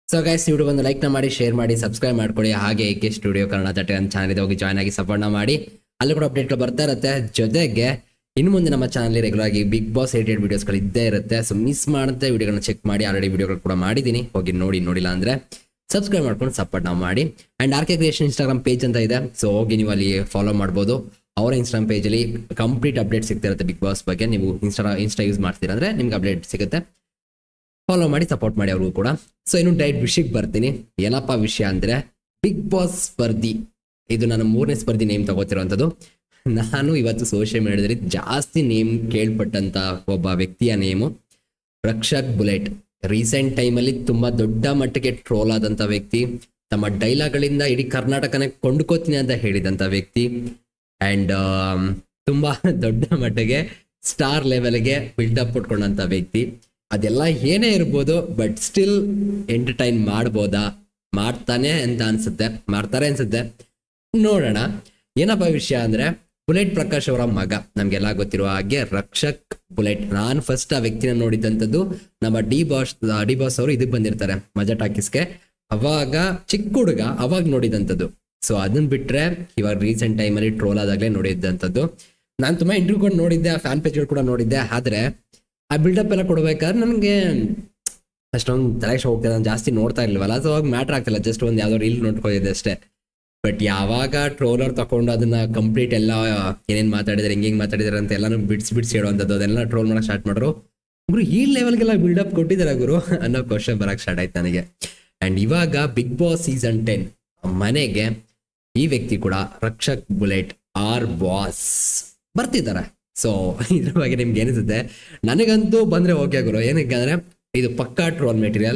so guys video ಒಂದು ಲೈಕ್ನ ಮಾಡಿ share ಮಾಡಿ ಸಬ್ಸ್ಕ್ರೈಬ್ ಮಾಡ್ಕೊಳ್ಳಿ ಹಾಗೆ ಏಕೆ ಸ್ಟುಡಿಯೋ ಕನ್ನಡ ತಟ್ಟೆ ಅಂತ ಚಾನಲ್ ಇದೆ ಹೋಗಿ ಜಾಯ್ನ್ ಆಗಿ ಸಪೋರ್ಟ್ನ ಮಾಡಿ ಅಲ್ಲೂ ಕೂಡ ಅಪ್ಡೇಟ್ಗಳು ಬರ್ತಾ ಇರುತ್ತೆ ಜೊತೆಗೆ ಇನ್ನು ಮುಂದೆ ನಮ್ಮ ಚಾನಲ್ ರೆಗ್ಯುಲರ್ ಆಗಿ ಬಿಗ್ ಬಾಸ್ ಏಟೆಡ್ ವಿಡಿಯೋಸ್ಗಳು ಇದ್ದೇ ಇರುತ್ತೆ ಸೊ ಮಿಸ್ ಮಾಡದೆ ವಿಡಿಯೋಗಳನ್ನ ಚೆಕ್ ಮಾಡಿ ಆಲ್ರೆಡಿ ವಿಡಿಯೋಗಳು ಕೂಡ ಮಾಡಿದ್ದೀನಿ ಹೋಗಿ ನೋಡಿ ನೋಡಿಲ್ಲ ಅಂದ್ರೆ ಸಬ್ಸ್ಕ್ರೈಬ್ ಮಾಡ್ಕೊಂಡು ಸಪೋರ್ಟ್ ನಾವು ಮಾಡಿ and R K creation Instagram page ಅಂತ ಇದೆ ಸೊ ಹೋಗಿ ನೀವು ಅಲ್ಲಿ ಫಾಲೋ ಮಾಡ್ಬೋದು ಅವರ ಇನ್ಸ್ಟಾಗ್ರಾಮ್ ಪೇಜಲ್ಲಿ ಕಂಪ್ಲೀಟ್ ಅಪ್ಡೇಟ್ ಸಿಗ್ತಿರುತ್ತೆ ಬಿಗ್ ಬಾಸ್ ಬಗ್ಗೆ ನೀವು ಇನ್ಸ್ಟಾ ಇನ್ಸ್ಟಾ ಯೂಸ್ ಮಾಡ್ತೀರಾ ಅಂದ್ರೆ ನಿಮ್ಗೆ ಅಪ್ಡೇಟ್ ಸಿಗುತ್ತೆ ಫಾಲೋ ಮಾಡಿ ಸಪೋರ್ಟ್ ಮಾಡಿ ಅವ್ರಿಗೂ ಕೂಡ ಸೊ ಇನ್ನು ಡೈರೆಕ್ಟ್ ವಿಷಯಕ್ಕೆ ಬರ್ತೀನಿ ಏನಪ್ಪ ವಿಷಯ ಅಂದ್ರೆ ಬಿಗ್ ಬಾಸ್ ಸ್ಪರ್ಧಿ ಇದು ನನ್ನ ಮೂರನೇ ಸ್ಪರ್ಧಿ ನೇಮ್ ತಗೋತಿರೋಂಥದ್ದು ನಾನು ಇವತ್ತು ಸೋಷಿಯಲ್ ಮೀಡಿಯಾದಲ್ಲಿ ಜಾಸ್ತಿ ನೇಮ್ ಕೇಳ್ಪಟ್ಟಂತ ಒಬ್ಬ ವ್ಯಕ್ತಿಯ ನೇಮು ರಕ್ಷಕ್ ಬುಲೆಟ್ ರೀಸೆಂಟ್ ಟೈಮಲ್ಲಿ ತುಂಬಾ ದೊಡ್ಡ ಮಟ್ಟಿಗೆ ಟ್ರೋಲ್ ಆದಂತ ವ್ಯಕ್ತಿ ತಮ್ಮ ಡೈಲಾಗ್ಗಳಿಂದ ಇಡೀ ಕರ್ನಾಟಕನೇ ಕೊಂಡ್ಕೋತೀನಿ ಅಂತ ಹೇಳಿದಂತ ವ್ಯಕ್ತಿ ಅಂಡ್ ತುಂಬಾ ದೊಡ್ಡ ಮಟ್ಟಿಗೆ ಸ್ಟಾರ್ ಲೆವೆಲ್ಗೆ ಬಿಲ್ಡಪ್ ಕೊಟ್ಕೊಂಡಂತ ವ್ಯಕ್ತಿ ಅದೆಲ್ಲ ಏನೇ ಇರ್ಬೋದು ಬಟ್ ಸ್ಟಿಲ್ ಎಂಟರ್ಟೈನ್ ಮಾಡ್ಬೋದಾ ಮಾಡ್ತಾನೆ ಅಂತ ಅನ್ಸುತ್ತೆ ಮಾಡ್ತಾರೆ ಅನ್ಸುತ್ತೆ ನೋಡೋಣ ಏನಪ್ಪ ವಿಷಯ ಅಂದ್ರೆ ಬುಲೆಟ್ ಪ್ರಕಾಶ್ ಅವರ ಮಗ ನಮ್ಗೆಲ್ಲ ಗೊತ್ತಿರುವ ಹಾಗೆ ರಕ್ಷಕ್ ಬುಲೆಟ್ ನಾನು ಫಸ್ಟ್ ಆ ವ್ಯಕ್ತಿನ ನೋಡಿದಂಥದ್ದು ನಮ್ಮ ಡಿ ಬಾಸ್ ಡಿ ಬಾಸ್ ಅವರು ಇದಕ್ಕೆ ಬಂದಿರ್ತಾರೆ ಮಜಾ ಟಾಕೀಸ್ಗೆ ಅವಾಗ ಚಿಕ್ಕ ಹುಡುಗ ಅವಾಗ ನೋಡಿದಂಥದ್ದು ಸೊ ಅದನ್ನ ಬಿಟ್ರೆ ಇವಾಗ ರೀಸೆಂಟ್ ಟೈಮಲ್ಲಿ ಟ್ರೋಲ್ ಆದಾಗಲೇ ನೋಡಿದ್ದಂಥದ್ದು ನಾನು ತುಂಬಾ ಇಂಟರ್ವ್ಯೂ ಕೂಡ ನೋಡಿದ್ದೆ ಆ ಫ್ಯಾನ್ ಪೇಜ್ಗಳು ಕೂಡ ನೋಡಿದ್ದೆ ಆದ್ರೆ ಆ ಬಿಲ್ಡಪ್ ಎಲ್ಲ ಕೊಡ್ಬೇಕಾದ್ರೆ ನನಗೆ ಅಷ್ಟೊಂದು ತಲೆಗೆ ಹೋಗ್ತದೆ ನಾನು ಜಾಸ್ತಿ ನೋಡ್ತಾ ಇರ್ಲಿಲ್ವಲ್ಲ ಸೊ ಅವಾಗ ಮ್ಯಾಟ್ರ್ ಆಗ್ತಿಲ್ಲ ಜಸ್ಟ್ ಒಂದು ಯಾವ್ದೋ ರೀಲ್ ನೋಡ್ಕೊಂಡಿದ್ದೆ ಅಷ್ಟೇ ಬಟ್ ಯಾವಾಗ ಟ್ರೋಲರ್ ತಗೊಂಡು ಅದನ್ನ ಕಂಪ್ಲೀಟ್ ಎಲ್ಲ ಏನೇನ್ ಮಾತಾಡಿದ್ರೆ ಹೆಂಗ್ ಹೆಂಗ್ ಮಾತಾಡಿದಾರೆ ಅಂತ ಎಲ್ಲಾನು ಬಿಡ್ಸಿ ಬಿಡ್ಸಿ ಹೇಳುವಂಥದ್ದು ಅದೆಲ್ಲ ಟ್ರೋಲ್ ಮಾಡಕ್ ಸ್ಟಾರ್ಟ್ ಮಾಡ್ರು ಗುರು ಈ ಲೆವೆಲ್ಗೆಲ್ಲ ಬಿಲ್ಡಪ್ ಕೊಟ್ಟಿದ್ದಾರೆ ಗುರು ಅನ್ನೋ ಕ್ವಶನ್ ಬರಕ್ ಸ್ಟಾರ್ಟ್ ಆಯ್ತು ನನಗೆ ಅಂಡ್ ಇವಾಗ ಬಿಗ್ ಬಾಸ್ ಸೀಸನ್ ಟೆನ್ ಮನೆಗೆ ಈ ವ್ಯಕ್ತಿ ಕೂಡ ರಕ್ಷಕ್ ಬುಲೆಟ್ ಆರ್ ಬಾಸ್ ಬರ್ತಿದ್ದಾರೆ ಸೊ ಇದ್ರ ಬಗ್ಗೆ ನಿಮ್ಗೆ ಏನಿಸುತ್ತೆ ನನಗಂತೂ ಬಂದ್ರೆ ಓಕೆ ಗುರು ಏನಕ್ಕೆ ಅಂದ್ರೆ ಇದು ಪಕ್ಕಾ ಟ್ರೋಲ್ ಮೆಟೀರಿಯಲ್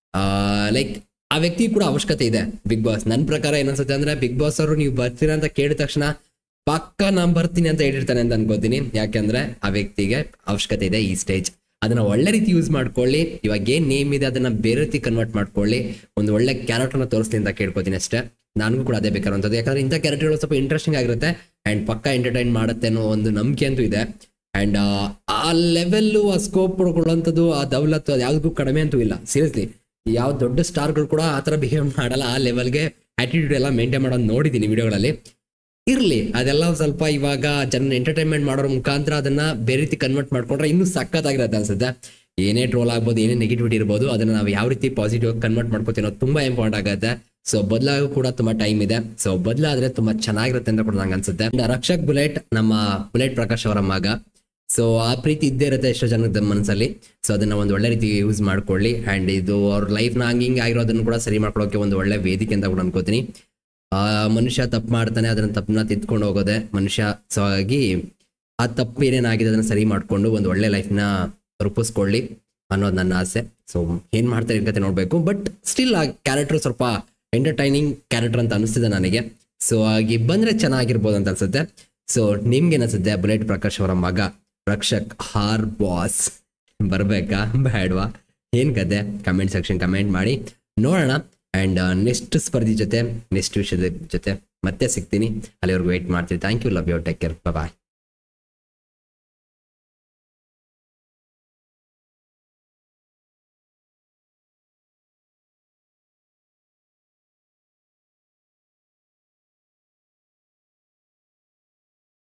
ಲೈಕ್ ಆ ವ್ಯಕ್ತಿ ಕೂಡ ಅವಶ್ಯಕತೆ ಇದೆ ಬಿಗ್ ಬಾಸ್ ನನ್ನ ಪ್ರಕಾರ ಏನನ್ಸುತ್ತೆ ಅಂದ್ರೆ ಬಿಗ್ ಬಾಸ್ ಅವರು ನೀವು ಬರ್ತೀರಾ ಅಂತ ಕೇಳಿದ ತಕ್ಷಣ ಪಕ್ಕ ನಾನ್ ಬರ್ತೀನಿ ಅಂತ ಹೇಳಿರ್ತಾನೆ ಅಂತ ಅನ್ಕೋತೀನಿ ಯಾಕಂದ್ರೆ ಆ ವ್ಯಕ್ತಿಗೆ ಅವಶ್ಯಕತೆ ಇದೆ ಈ ಸ್ಟೇಜ್ ಅದನ್ನ ಒಳ್ಳೆ ರೀತಿ ಯೂಸ್ ಮಾಡ್ಕೊಳ್ಳಿ ಇವಾಗ ಏನ್ ನೇಮ್ ಇದೆ ಅದನ್ನ ಬೇರೆ ರೀತಿ ಕನ್ವರ್ಟ್ ಮಾಡ್ಕೊಳ್ಳಿ ಒಂದು ಒಳ್ಳೆ ಕ್ಯಾರೆಕ್ಟರ್ನ ತೋರಿಸ್ಲಿ ಅಂತ ಕೇಳ್ಕೊತೀನಿ ಅಷ್ಟೇ ನನಗೂ ಕೂಡ ಅದೇ ಬೇಕಾದಂಥದ್ದು ಯಾಕಂದ್ರೆ ಇಂಥ ಕ್ಯಾರೆಕ್ಟರ್ಗಳು ಸ್ವಲ್ಪ ಇಂಟ್ರೆಸ್ಟಿಂಗ್ ಆಗಿರುತ್ತೆ ಅಂಡ್ ಪಕ್ಕ ಎಂಟರ್ಟೈನ್ ಮಾಡುತ್ತೆ ಅನ್ನೋ ಒಂದು ನಂಬಿಕೆ ಅಂತೂ ಇದೆ ಅಂಡ್ ಆ ಲೆವೆಲ್ಲು ಆ ಸ್ಕೋಪ್ ಪಡ್ಕೊಳ್ಳೋಂಥದ್ದು ಆ ದೌಲತ್ತು ಅದು ಯಾವ್ದಕ್ಕೂ ಕಡಿಮೆ ಅಂತೂ ಇಲ್ಲ ಸೀರಿಯಸ್ಲಿ ಯಾವ ದೊಡ್ಡ ಸ್ಟಾರ್ಗಳು ಕೂಡ ಆ ಥರ ಬಿಹೇವ್ ಮಾಡಲ್ಲ ಆ ಲೆವೆಲ್ಗೆ ಆಟಿಟ್ಯೂಡ್ ಎಲ್ಲ ಮೇಂಟೈನ್ ಮಾಡೋದು ನೋಡಿದ್ದೀನಿ ವಿಡಿಯೋಗಳಲ್ಲಿ ಇರ್ಲಿ ಅದೆಲ್ಲ ಸ್ವಲ್ಪ ಇವಾಗ ಜನ ಎಂಟರ್ಟೈನ್ಮೆಂಟ್ ಮಾಡೋರ ಮುಖಾಂತರ ಅದನ್ನ ಬೇರೆ ರೀತಿ ಕನ್ವರ್ಟ್ ಮಾಡ್ಕೊಂಡ್ರೆ ಇನ್ನೂ ಸಖತ್ತಾಗಿರತ್ತೆ ಅನ್ಸುತ್ತೆ ಏನೇ ಟ್ರೋಲ್ ಆಗ್ಬೋದು ಏನೇ ನೆಗೆಟಿವಿಟಿ ಇರ್ಬೋದು ಅದನ್ನ ನಾವು ಯಾವ ರೀತಿ ಪಾಸಿಟಿವ್ ಕನ್ವರ್ಟ್ ಮಾಡ್ಕೋತೀನೋ ತುಂಬಾ ಇಂಪಾರ್ಟೆಂಟ್ ಆಗುತ್ತೆ ಸೊ ಬದಲಾಗೂ ಕೂಡ ತುಂಬಾ ಟೈಮ್ ಇದೆ ಸೊ ಬದಲಾದ್ರೆ ತುಂಬಾ ಚೆನ್ನಾಗಿರುತ್ತೆ ಅಂತ ಕೂಡ ನಂಗೆ ಅನ್ಸುತ್ತೆ And ರಕ್ಷಕ್ ಬುಲೆಟ್ ನಮ್ಮ ಬುಲೆಟ್ ಪ್ರಕಾಶ್ ಅವರ ಮಗ ಸೊ ಆ ಪ್ರೀತಿ ಇದ್ದೇ ಇರುತ್ತೆ ಎಷ್ಟೋ ಜನದ ಮನಸ್ಸಲ್ಲಿ ಸೊ ಅದನ್ನ ಒಂದು ಒಳ್ಳೆ ರೀತಿ ಯೂಸ್ ಮಾಡ್ಕೊಳ್ಳಿ ಅಂಡ್ ಇದು ಅವ್ರ ಲೈಫ್ನ ಹಂಗೆ ಹಿಂಗೆ ಆಗಿರೋದನ್ನು ಕೂಡ ಸರಿ ಮಾಡ್ಕೊಳ್ಳೋಕೆ ಒಂದು ಒಳ್ಳೆ ವೇದಿಕೆ ಅಂತ ಕೂಡ ಅನ್ಕೋತೀನಿ ಆ ಮನುಷ್ಯ ತಪ್ಪು ಮಾಡ್ತಾನೆ ಅದನ್ನ ತಪ್ಪನ್ನ ತಿದ್ಕೊಂಡು ಹೋಗೋದೆ ಮನುಷ್ಯ ಸೊ ಹಾಗಾಗಿ ಆ ತಪ್ಪು ಏನೇನಾಗಿದೆ ಅದನ್ನ ಸರಿ ಮಾಡ್ಕೊಂಡು ಒಂದು ಒಳ್ಳೆ ಲೈಫ್ನ ರೂಪಿಸ್ಕೊಳ್ಳಿ ಅನ್ನೋದು ನನ್ನ ಆಸೆ ಸೊ ಏನ್ ಮಾಡ್ತಾರೆ ಕತೆ ನೋಡ್ಬೇಕು ಬಟ್ ಸ್ಟಿಲ್ ಆ ಕ್ಯಾರೆಕ್ಟರ್ ಸ್ವಲ್ಪ ಎಂಟರ್ಟೈನಿಂಗ್ ಕ್ಯಾರೆಕ್ಟರ್ ಅಂತ ಅನಿಸ್ತಿದೆ ನನಗೆ ಸೊ ಹಾಗೆ ಬಂದ್ರೆ ಚೆನ್ನಾಗಿರ್ಬೋದು ಅಂತ ಅನ್ಸುತ್ತೆ ಸೊ ನಿಮ್ಗೆ ಅನ್ಸುತ್ತೆ ಬುಲೆಟ್ ಪ್ರಕಾಶ್ ಅವರ ಮಗ ರಕ್ಷಕ್ ಹಾರ್ ಬಾಸ್ ಬರ್ಬೇಕಾ ಬೇಡವಾ ಏನ್ ಕತೆ ಕಮೆಂಟ್ ಸೆಕ್ಷನ್ ಕಮೆಂಟ್ ಮಾಡಿ ನೋಡೋಣ ಅಂಡ್ ನೆಕ್ಸ್ಟ್ ಸ್ಪರ್ಧಿ ಜೊತೆ ನೆಕ್ಸ್ಟ್ ವಿಷಯದ ಜೊತೆ ಮತ್ತೆ ಸಿಗ್ತೀನಿ ಅಲ್ಲಿವರೆಗೂ ವೇಟ್ ಮಾಡ್ತೀನಿ thank you love you take care bye